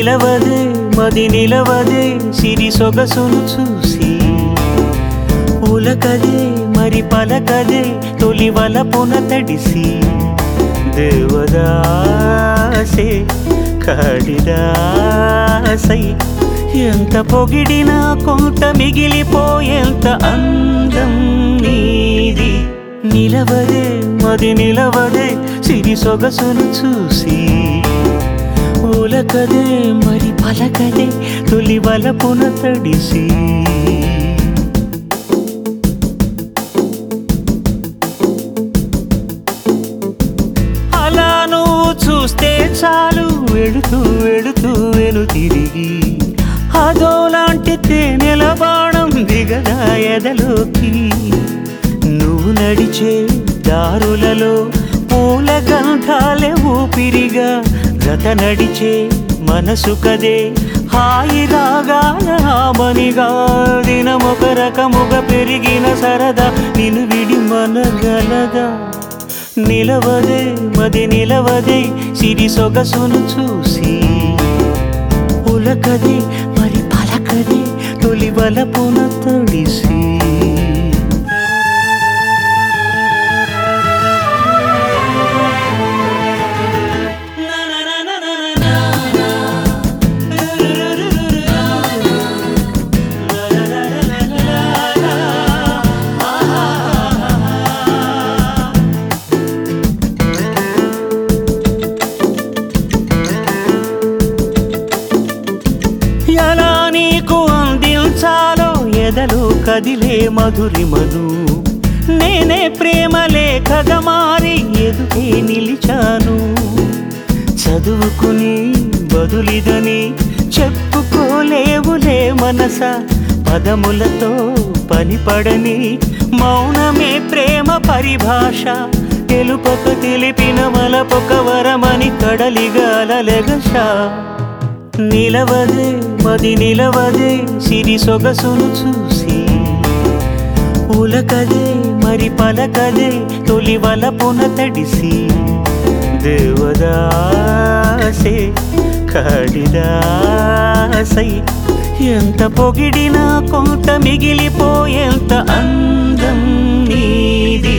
నిలవదే మది నిలవదే సిరి సొగసును చూసి ఉలకదే మరి పలకదే తొలి వలపున తడిసి దేవదాసే కాడిదాసై ఎంత పొగిడినా కొంత మిగిలిపోయేంత అందం నీది నిలవదే మది నిలవదే సిరి సొగసును చూసి ఉలకదే మరి పలకదే తొలి వలపున తడిసి అలా నువ్వు చూస్తే చాలు వెళుతూ వెళుతూ వెను తిరిగి అదోలాంటి తేనెల బాణం దిగదా ఎదలోకి నువ్వు నడిచే దారులలో పూల గంధాలే ఊపిరిగా గత నడిచే మనసు కదే హాయి రాగాల ఆమనిగా దినమొక రకముగా పెరిగిన సరదా నిన్ను విడి మనగలదా నిలవదే మది నిలవదే సిరి సొగసును చూసి ఉలకదే మరి పలకదే తొలి వలపున తడిసి ఎలా నీకు అందించాలో ఎదలో కదిలే మధురిమను నేనే ప్రేమ లేఖగా మారి ఎదుటే నిలిచాను చదువుకుని బదులిదని చెప్పుకోలేవులే మనస పదములతో పనిపడని మౌనమే ప్రేమ పరిభాష తెలుపక తెలిపిన మలపొక వరమని కడలిగాలెగషా నిలవదే మది నిలవదే సిరి సొగసును చూసి ఉలకదే మరి పలకదే తొలి వలపున తడిసి దేవదాసే కాడిదాసై ఎంత పొగిడినా కొంత మిగిలిపోయేంత అందం నీది